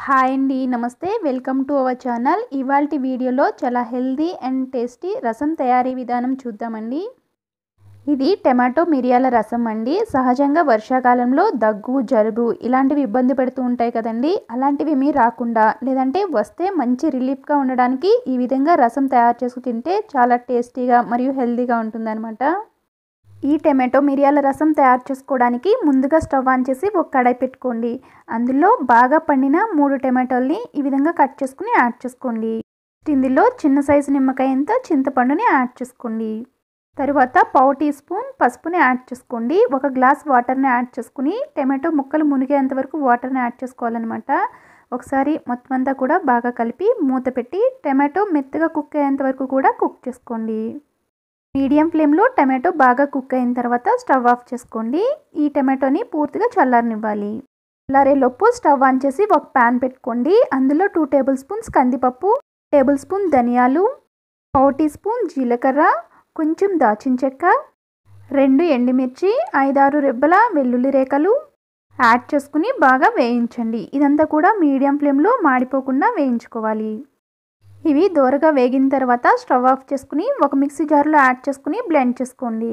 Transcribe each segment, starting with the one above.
hi అండి నమస్తే welcome to our channel ఇవాల్టి వీడియోలో చాలా హెల్దీ అండ్ టేస్టీ రసం తయారీ విధానం చూద్దామండి ఇది టమాటో మిరియాల రసం అండి సహజంగా వర్షాకాలంలో దగ్గు జలుబు ఇలాంటివి ఇబ్బంది పెడుతూ ఉంటాయి కదండి అలాంటివి ఏమీ రాకుండా లేదంటే వస్తే మంచి రిలీఫ్గా ఉండడానికి ఈ విధంగా రసం తయారు చేసుకు తింటే చాలా టేస్టీగా మరియు హెల్దీగా ఉంటుందన్నమాట ఈ టమాటో మిరియాల రసం తయారు చేసుకోవడానికి ముందుగా స్టవ్ ఆన్ చేసి ఒక కడాయి పెట్టుకోండి అందులో బాగా పండిన మూడు టమాటోల్ని ఈ విధంగా కట్ చేసుకుని యాడ్ చేసుకోండి ఇందులో చిన్న సైజు నిమ్మకాయ ఎంత చింతపండుని యాడ్ చేసుకోండి తరువాత పావు టీ స్పూన్ పసుపుని యాడ్ చేసుకోండి ఒక గ్లాస్ వాటర్ని యాడ్ చేసుకుని టమాటో ముక్కలు మునిగేంత వరకు వాటర్ని యాడ్ చేసుకోవాలన్నమాట ఒకసారి మొత్తం అంతా కూడా బాగా కలిపి మూత పెట్టి టమాటో మెత్తగా కుక్ అయ్యేంత వరకు కూడా కుక్ చేసుకోండి మీడియం ఫ్లేమ్లో టమాటో బాగా కుక్ అయిన తర్వాత స్టవ్ ఆఫ్ చేసుకోండి ఈ టమాటోని పూర్తిగా చల్లారనివ్వాలి చల్లారేలోపు స్టవ్ ఆన్ చేసి ఒక ప్యాన్ పెట్టుకోండి అందులో టూ టేబుల్ స్పూన్స్ కందిపప్పు టేబుల్ స్పూన్ ధనియాలు పావు టీ స్పూన్ జీలకర్ర కొంచెం దాచిన చెక్క రెండు ఎండుమిర్చి ఐదారు రెబ్బల వెల్లుల్లి రేఖలు యాడ్ చేసుకుని బాగా వేయించండి ఇదంతా కూడా మీడియం ఫ్లేమ్లో మాడిపోకుండా వేయించుకోవాలి ఇవి దూరగా వేగిన తర్వాత స్టవ్ ఆఫ్ చేసుకుని ఒక మిక్సీ జార్లో యాడ్ చేసుకుని బ్లెండ్ చేసుకోండి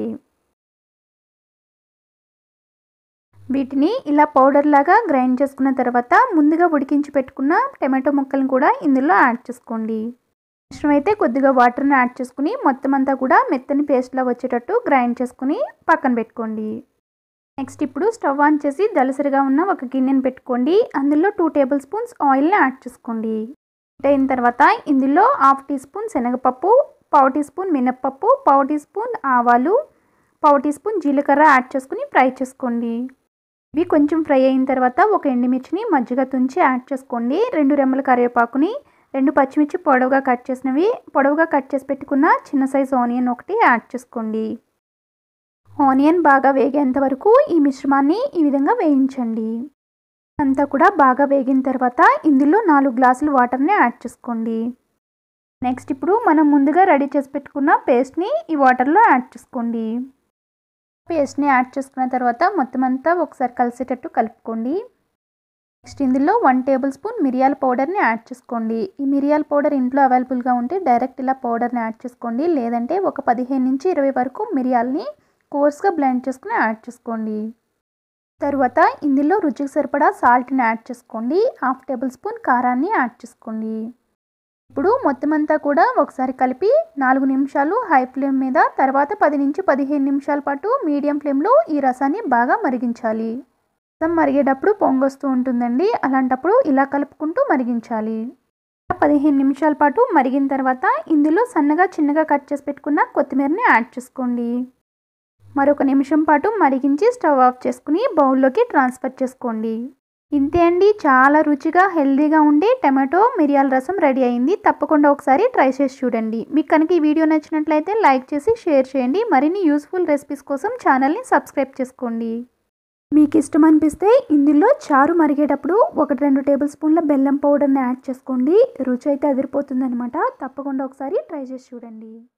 వీటిని ఇలా పౌడర్ లాగా గ్రైండ్ చేసుకున్న తర్వాత ముందుగా ఉడికించి పెట్టుకున్న టమాటో ముక్కలను కూడా ఇందులో యాడ్ చేసుకోండి అవసరమైతే కొద్దిగా వాటర్ని యాడ్ చేసుకుని మొత్తం అంతా కూడా మెత్తని పేస్ట్లా వచ్చేటట్టు గ్రైండ్ చేసుకుని పక్కన పెట్టుకోండి నెక్స్ట్ ఇప్పుడు స్టవ్ ఆన్ చేసి దలసరిగా ఉన్న ఒక గిన్నెని పెట్టుకోండి అందులో టూ టేబుల్ స్పూన్స్ ఆయిల్ని యాడ్ చేసుకోండి అయిన తర్వాత ఇందులో హాఫ్ టీ స్పూన్ శనగపప్పు పావు టీ స్పూన్ మినప్పప్పు పావు టీ స్పూన్ ఆవాలు పావు టీ స్పూన్ జీలకర్ర యాడ్ చేసుకుని ఫ్రై చేసుకోండి ఇవి కొంచెం ఫ్రై అయిన తర్వాత ఒక ఎండుమిర్చిని మజ్జిగ తుంచి యాడ్ చేసుకోండి రెండు రెమ్మల కరివేపాకుని రెండు పచ్చిమిర్చి పొడవుగా కట్ చేసినవి పొడవుగా కట్ చేసి పెట్టుకున్న చిన్న సైజు ఆనియన్ ఒకటి యాడ్ చేసుకోండి ఆనియన్ బాగా వేగేంత వరకు ఈ మిశ్రమాన్ని ఈ విధంగా వేయించండి అంతా కూడా బాగా వేగిన తర్వాత ఇందులో నాలుగు గ్లాసులు వాటర్ని యాడ్ చేసుకోండి నెక్స్ట్ ఇప్పుడు మనం ముందుగా రెడీ చేసి పెట్టుకున్న పేస్ట్ని ఈ వాటర్లో యాడ్ చేసుకోండి పేస్ట్ని యాడ్ చేసుకున్న తర్వాత మొత్తం అంతా ఒకసారి కలిసేటట్టు కలుపుకోండి నెక్స్ట్ ఇందులో వన్ టేబుల్ స్పూన్ మిరియాల పౌడర్ని యాడ్ చేసుకోండి ఈ మిరియాల పౌడర్ ఇంట్లో అవైలబుల్గా ఉంటే డైరెక్ట్ ఇలా పౌడర్ని యాడ్ చేసుకోండి లేదంటే ఒక పదిహేను నుంచి ఇరవై వరకు మిరియాలని కోర్స్గా బ్లెండ్ చేసుకుని యాడ్ చేసుకోండి తరువాత ఇందులో రుచికి సరిపడా సాల్ట్ని యాడ్ చేసుకోండి హాఫ్ టేబుల్ స్పూన్ కారాన్ని యాడ్ చేసుకోండి ఇప్పుడు మొత్తం అంతా కూడా ఒకసారి కలిపి నాలుగు నిమిషాలు హై ఫ్లేమ్ మీద తర్వాత పది నుంచి పదిహేను నిమిషాల పాటు మీడియం ఫ్లేమ్లో ఈ రసాన్ని బాగా మరిగించాలి రసం మరిగేటప్పుడు పొంగొస్తూ ఉంటుందండి అలాంటప్పుడు ఇలా కలుపుకుంటూ మరిగించాలి పదిహేను నిమిషాల పాటు మరిగిన తర్వాత ఇందులో సన్నగా చిన్నగా కట్ చేసి పెట్టుకున్న కొత్తిమీరని యాడ్ చేసుకోండి మరొక నిమిషం పాటు మరిగించి స్టవ్ ఆఫ్ చేసుకుని బౌల్లోకి ట్రాన్స్ఫర్ చేసుకోండి ఇంతే అండి చాలా రుచిగా హెల్దీగా ఉండే టమాటో మిరియాల రసం రెడీ అయింది తప్పకుండా ఒకసారి ట్రై చేసి చూడండి మీకు కనుక ఈ వీడియో నచ్చినట్లయితే లైక్ చేసి షేర్ చేయండి మరిన్ని యూస్ఫుల్ రెసిపీస్ కోసం ఛానల్ని సబ్స్క్రైబ్ చేసుకోండి మీకు ఇష్టం అనిపిస్తే ఇందులో చారు మరిగేటప్పుడు ఒకటి రెండు టేబుల్ స్పూన్ల బెల్లం పౌడర్ని యాడ్ చేసుకోండి రుచి అయితే అదిరిపోతుందనమాట తప్పకుండా ఒకసారి ట్రై చేసి చూడండి